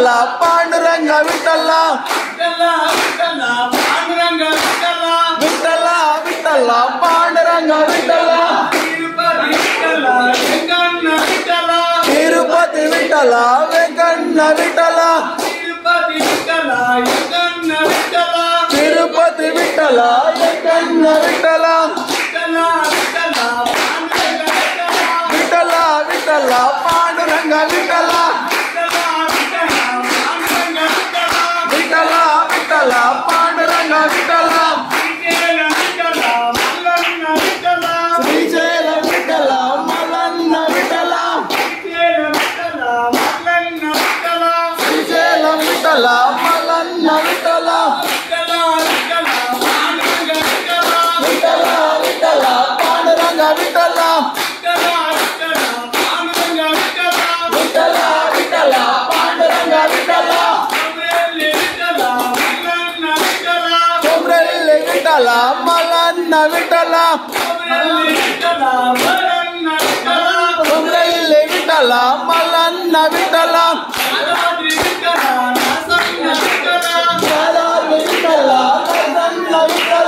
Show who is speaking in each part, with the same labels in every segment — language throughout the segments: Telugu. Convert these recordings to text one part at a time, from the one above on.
Speaker 1: విఠల పాండురంగ విఠల విఠల విఠల పాండురంగ విఠల తిరుపతి విఠల వెంకన్న విఠల తిరుపతి విఠల వెంకన్న విఠల విఠల విఠల పాండురంగ విఠల విఠల విఠల పాండురంగ విఠల శ్రీశైల విఠల మల్లన్న విఠల శ్రీశైల విఠల మల్లన్న విఠల విఠల విఠల పాండురంగ విఠల విఠల విఠల పాండురంగ విఠల కొమ్రెల్లి విఠల మల్లన్న విఠల కొమ్రెల్లి విఠల మల్లన్న విఠల యాదాద్రి విఠల మల్లన్న విఠల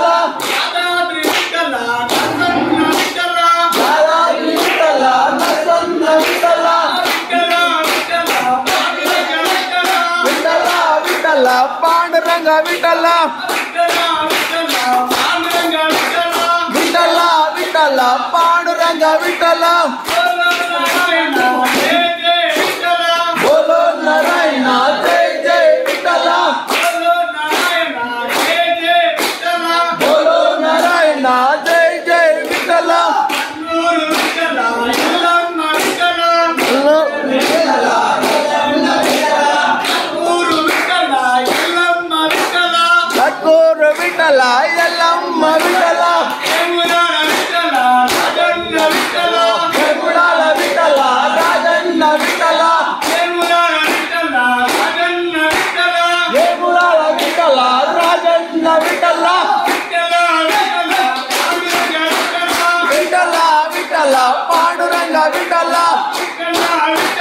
Speaker 1: యాదాద్రి విఠల మల్లన్న విఠల విఠల విఠల పాండురంగ విఠల విఠల విఠల పాండురంగ విఠల బోలో నారాయణ జై జై విఠల బోలో నారాయణ జై జై విఠల కట్టూరు విఠల ఎల్లమ్మ విఠల వెంగుళాల విఠల రాజన్న విఠల వేములాల విఠల రాజన్న విఠల విఠల విఠల పాండురంగ విఠల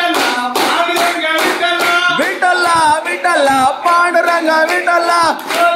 Speaker 1: విఠల విఠల పాండురంగ విఠల